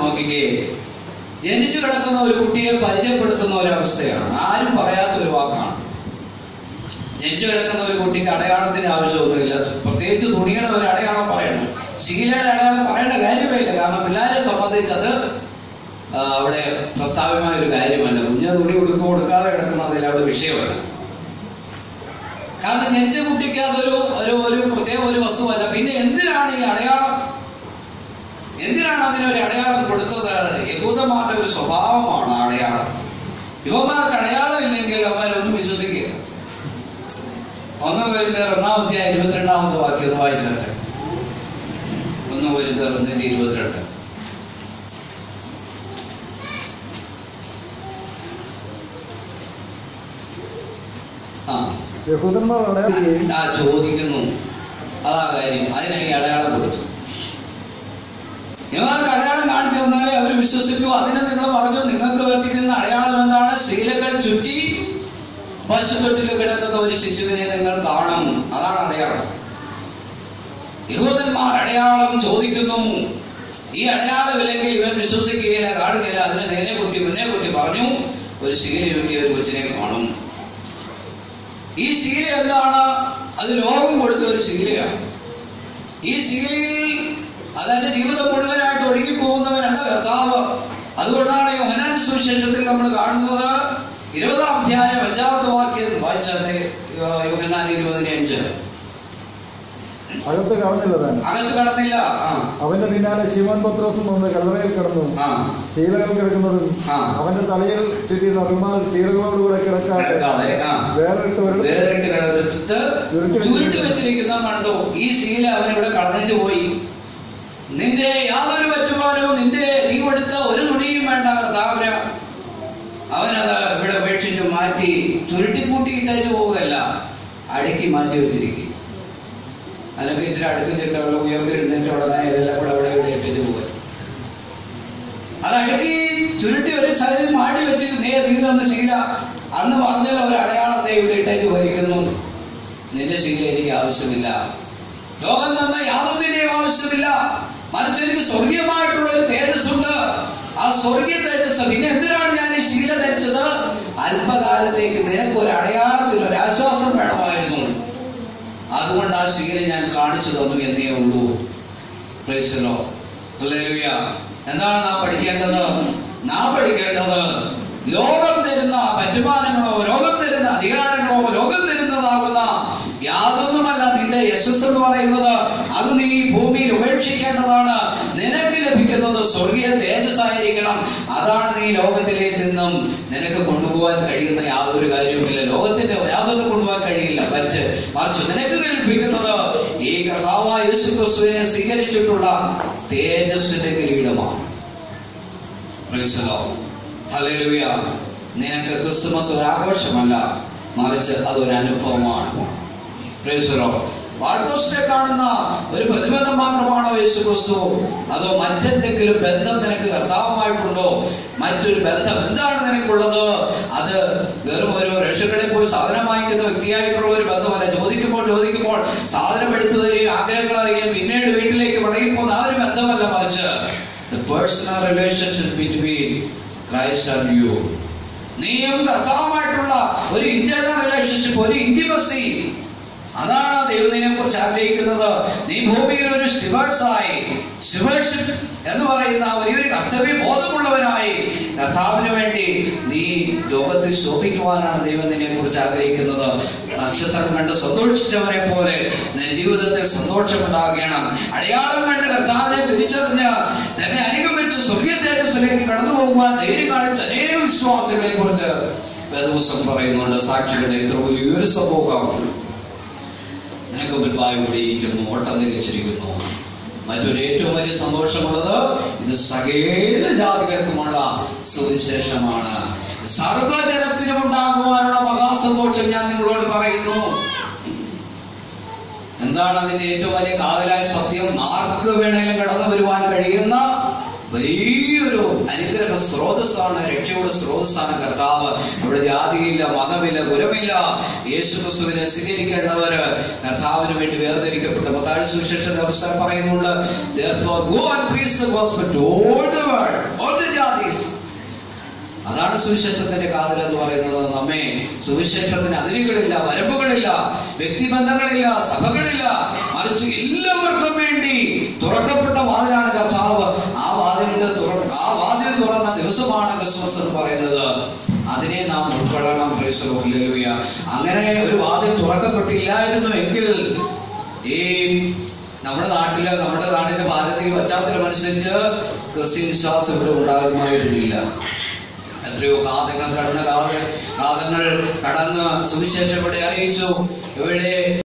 നോക്കിക്കേ ജനിച്ചു കിടക്കുന്ന ഒരു കുട്ടിയെ പരിചയപ്പെടുത്തുന്ന ഒരു അവസ്ഥയാണ് ആരും പറയാത്ത ഒരു വാക്കാണ് ജനിച്ചു കിടക്കുന്ന ഒരു കുട്ടിക്ക് അടയാളത്തിന്റെ ആവശ്യമൊന്നുമില്ല പ്രത്യേകിച്ച് തുണിയുടെ ഒരു അടയാളം പറയണം ശീലയുടെ അടയാളം പറയേണ്ട കാര്യമേ ഇല്ല കാരണം പിള്ളേരെ സംബന്ധിച്ച് അത് ആ, അവിടെ പ്രസ്താവ്യമായ ഒരു കാര്യമല്ല കുഞ്ഞ് തുണി ഉടുപ്പ് കൊടുക്കാതെ കിടക്കുന്നതിൽ അവിടെ വിഷയമല്ല കാരണം ജനിച്ച കുട്ടിക്ക് അതൊരു ഒരു ഒരു പ്രത്യേക ഒരു വസ്തുവല്ല പിന്നെ എന്തിനാണ് ഈ അടയാളം എന്തിനാണ് അതിനൊരു അടയാളം കൊടുത്തത് യഹൂദന്മാരുടെ ഒരു സ്വഭാവമാണ് ആ അടയാളം യുവന്മാർക്ക് അടയാളം ഇല്ലെങ്കിൽ അവരൊന്നും വിശ്വസിക്കുക ഒന്ന് വരുന്ന ഒന്നാമത്തെ ഇരുപത്തിരണ്ടാമത്തെ വാക്യം ഒന്ന് വായിച്ചിട്ട് ഒന്ന് വരുന്ന ഒന്നിന്റെ ഇരുപത്തിരണ്ട് ആ യഹൂദന്മാർ അടയാളം ആ ചോദിക്കുന്നു അതാ കാര്യം അതിനായി അടയാളം കൊടുത്തു ഇവർക്ക് അടയാളം കാണിച്ചു തന്നാലേ അവർ വിശ്വസിക്കൂ അതിന് നിങ്ങൾ പറഞ്ഞു നിങ്ങൾക്ക് പറ്റിക്കുന്ന അടയാളം എന്താണ് ശീലകൾ ചുറ്റി പശുത്തൊട്ടിൽ കിടക്കുന്ന ഒരു ശിശുവിനെ നിങ്ങൾ കാണും അതാണ് അടയാളം യഹൂദന്മാർ അടയാളം ചോദിക്കുന്നു ഈ അടയാളമില്ലെങ്കിൽ ഇവൻ വിശ്വസിക്കുകയില്ല കാണുകയില്ല അതിന് നേരെ കുട്ടി മുന്നേ കുട്ടി പറഞ്ഞു ഒരു ശീല ചുറ്റിയ ഒരു കൊച്ചിനെ കാണും ഈ ശീല എന്താണ് അത് ലോകം കൊടുത്ത ഒരു ശീലയാണ് ഈ ശീലയിൽ അതെന്റെ ജീവിതം മുഴുവനായിട്ട് ഒഴുകി പോകുന്നവനാണ് കർത്താവ് അതുകൊണ്ടാണ് യോഹനാൻ സുവിശേഷത്തിൽ നമ്മൾ കാണുന്നത് ഇരുപതാം അധ്യായം അഞ്ചാമത്തെ വാക്യം വായിച്ചാട്ടെ യോഹനാൻ ഇരുപതിന് അഞ്ച് അകത്ത് കടന്നില്ല താൻ അകത്ത് കടന്നില്ല ആ അവന്റെ പിന്നാലെ ശിവൻ പത്രോസും വന്ന് കല്ലറയിൽ കിടന്നു ആ ശീലകൾ കിടക്കുന്നതും ആ. അവന്റെ തലയിൽ ചുറ്റിയിരുന്ന റുമാൽ ശീലകളോടുകൂടെ കിടക്കാതെ കിടക്കാതെ ആ വേറിട്ട് ഒരു വേറിട്ട് കിടന്നിട്ട് ചുരുട്ടി വെച്ചിരിക്കുന്ന കണ്ടു ഈ ശീല അവനിവിടെ കളഞ്ഞു പോയി നിന്റെ യാതൊരു പറ്റുമാനോ നിന്റെ നീ കൊടുത്ത ഒരു തുണിയും വേണ്ട കർത്താവിന് അവനത് ഇവിടെ ഉപേക്ഷിച്ച് മാറ്റി ചുരുട്ടിക്കൂട്ടി ഇട്ടേച്ച് പോവുകയല്ല അടുക്കി മാറ്റി വെച്ചിരിക്കും അല്ലെങ്കിൽ ഇച്ചിരി അടുക്കും ചിട്ടവെള്ള ഉയർത്തി എഴുന്നേറ്റ് ഉടനെ ഇതെല്ലാം കൂടെ അവിടെ ഇവിടെ ഇട്ടിട്ട് പോകുക അത് അടുക്കി ചുരുട്ടി ഒരു സ്ഥലത്ത് മാറ്റി വെച്ചിട്ട് നീ നീ തന്ന ശീല അന്ന് പറഞ്ഞല്ലോ ഒരു അടയാളത്തെ ഇവിടെ ഇട്ടേക്ക് ഭരിക്കുന്നു നിന്റെ ശീല എനിക്ക് ആവശ്യമില്ല ലോകം തന്ന യാതൊന്നിന്റെയും ആവശ്യമില്ല മറിച്ച് എനിക്ക് സ്വർഗീയമായിട്ടുള്ള ഒരു തേജസ്സുണ്ട് ആ സ്വർഗീയ തേജസ് പിന്നെ എന്തിനാണ് ഞാൻ ഈ ശീല ധരിച്ചത് അല്പകാലത്തേക്ക് നിനക്ക് ഒരു അടയാളത്തിൽ ഒരു ആശ്വാസം വേണമായിരുന്നു അതുകൊണ്ട് ആ ശീല ഞാൻ കാണിച്ചു തന്നു എന്നേ ഉള്ളൂ പ്രൈസലോ ഹല്ലേലൂയ. എന്താണ് നാം പഠിക്കേണ്ടത് നാം പഠിക്കേണ്ടത് ലോകം തരുന്ന പറ്റുമാനങ്ങളോ ലോകം തരുന്ന അധികാരങ്ങളോ ലോകം തരുന്നതാകുന്ന യാതൊന്നുമല്ല നിന്റെ യശസ് എന്ന് പറയുന്നത് അത് നീ ഈ ഭൂമിയിൽ ഉപേക്ഷിക്കേണ്ടതാണ് നിനക്ക് ലഭിക്കുന്നത് സ്വർഗീയ തേജസ്സായിരിക്കണം അതാണ് നീ ലോകത്തിലേക്ക് നിന്നും നിനക്ക് കൊണ്ടുപോകാൻ കഴിയുന്ന യാതൊരു കാര്യവുമില്ല ലോകത്തിന്റെ യാതൊന്നും കൊണ്ടുപോകാൻ കഴിയില്ല മറ്റ് മറിച്ച് നിനക്ക് ലഭിക്കുന്നത് ഈ കർത്താവായ യേശു ക്രിസ്തുവിനെ സ്വീകരിച്ചിട്ടുള്ള തേജസ്സിന്റെ കിരീടമാണ് Praise the Lord. Hallelujah. നിനക്ക് ക്രിസ്തുമസ് ഒരു ആഘോഷമല്ല മറിച്ച് അതൊരു അനുഭവമാണ് Praise the Lord. വാൾക്കോസിനെ കാണുന്ന ഒരു പ്രതിബന്ധം മാത്രമാണോ യേശു ക്രിസ്തു അതോ മറ്റെന്തെങ്കിലും ബന്ധം നിനക്ക് കർത്താവുമായിട്ടുണ്ടോ മറ്റൊരു ബന്ധം എന്താണ് നിനക്കുള്ളത് അത് വെറും ഒരു റഷ്യകളെ പോയി സാധനം വാങ്ങിക്കുന്ന വ്യക്തിയായിട്ടുള്ള ഒരു ബന്ധമല്ല ചോദിക്കുമ്പോൾ ചോദിക്കുമ്പോൾ സാധനം എടുത്തു തരികയും ആഗ്രഹങ്ങൾ അറിയുകയും പിന്നീട് വീട്ടിലേക്ക് മടങ്ങിപ്പോകുന്ന ആ ഒരു ബന്ധമല്ല മറിച്ച് the personal relationship between Christ and you. നീയും കർത്താവുമായിട്ടുള്ള ഒരു ഇന്റേണൽ റിലേഷൻഷിപ്പ് ഒരു ഇന്റിമസി അതാണ് ദൈവത്തിനെ കുറിച്ച് ആഗ്രഹിക്കുന്നത് നീ ഭൂമിയിൽ ഒരു സ്റ്റിവേഴ്സായി സ്റ്റിവേഴ്ഷിപ്പ് എന്ന് പറയുന്ന വലിയൊരു കർത്തവ്യ ബോധമുള്ളവനായി കർത്താവിന് വേണ്ടി നീ ലോകത്തിൽ ശോഭിക്കുവാനാണ് ദൈവം നിന്നെ കുറിച്ച് ആഗ്രഹിക്കുന്നത് നക്ഷത്രം കണ്ട് സന്തോഷിച്ചവരെ പോലെ നിന്റെ ജീവിതത്തിൽ സന്തോഷമുണ്ടാകണം അടയാളം കണ്ട് കർത്താവിനെ തിരിച്ചറിഞ്ഞ് തന്നെ അനുഗമിച്ച് സ്വർഗീയ തേജസ്സിലേക്ക് കടന്നു പോകുവാൻ ധൈര്യം കാണിച്ച അനേക വിശ്വാസികളെ കുറിച്ച് വേദപുസ്തകം പറയുന്നുണ്ട് സാക്ഷികളുടെ ഇത്ര വലിയൊരു സമൂഹം നിനക്ക് മുൻപായി കൂടിയിരിക്കുന്നു ഓട്ടം തിരിച്ചിരിക്കുന്നു മറ്റൊരു ഏറ്റവും വലിയ സന്തോഷമുള്ളത് ഇത് സകല ജാതികൾക്കുമുള്ള സുവിശേഷമാണ് സർവജനത്തിനും ഉണ്ടാകുവാനുള്ള മഹാസന്തോഷം ഞാൻ നിങ്ങളോട് പറയുന്നു എന്താണ് അതിന്റെ ഏറ്റവും വലിയ കാതലായ സത്യം ആർക്ക് വേണേലും കടന്നു വരുവാൻ കഴിയുന്ന വലിയൊരു അനുഗ്രഹ സ്രോതസ്സാണ് രക്ഷയുടെ സ്രോതസ്സാണ് കർത്താവ് അവിടെ ജാതിയില്ല മതമില്ല കുലമില്ല യേശു ക്രിസ്തുവിനെ സ്വീകരിക്കേണ്ടവര് കർത്താവിന് വേണ്ടി വേർതിരിക്കപ്പെട്ട പത്താഴ് സുവിശേഷ അവസരം പറയുന്നുണ്ട് Therefore, go and preach the gospel to all the world. അതാണ് സുവിശേഷത്തിന്റെ കാതൽ എന്ന് പറയുന്നത് നമ്മെ സുവിശേഷത്തിന് അതിരുകളില്ല വരമ്പുകളില്ല വ്യക്തിബന്ധങ്ങളില്ല സഭകളില്ല മറിച്ച് എല്ലാവർക്കും വേണ്ടി തുറക്കപ്പെട്ട വാതിലാണ് കർത്താവ് ആ വാതിലിന്റെ തുറ ആ വാതിൽ തുറന്ന ദിവസമാണ് ക്രിസ്മസ് എന്ന് പറയുന്നത് അതിനെ നാം ഉൾക്കൊള്ളണം ഹല്ലേലൂയ അങ്ങനെ ഒരു വാതിൽ തുറക്കപ്പെട്ടില്ലായിരുന്നു എങ്കിൽ ഈ നമ്മുടെ നാട്ടില് നമ്മുടെ നാടിന്റെ ഭാരതീയ പശ്ചാത്തലം അനുസരിച്ച് ക്രിസ്ത്യൻ വിശ്വാസം ഇവിടെ ഉണ്ടാകുമായിരുന്നില്ല എത്രയോ കാതങ്ങൾ കടന്ന് കാത കാതങ്ങൾ കടന്ന് സുവിശേഷം ഇവിടെ അറിയിച്ചു ഇവിടെ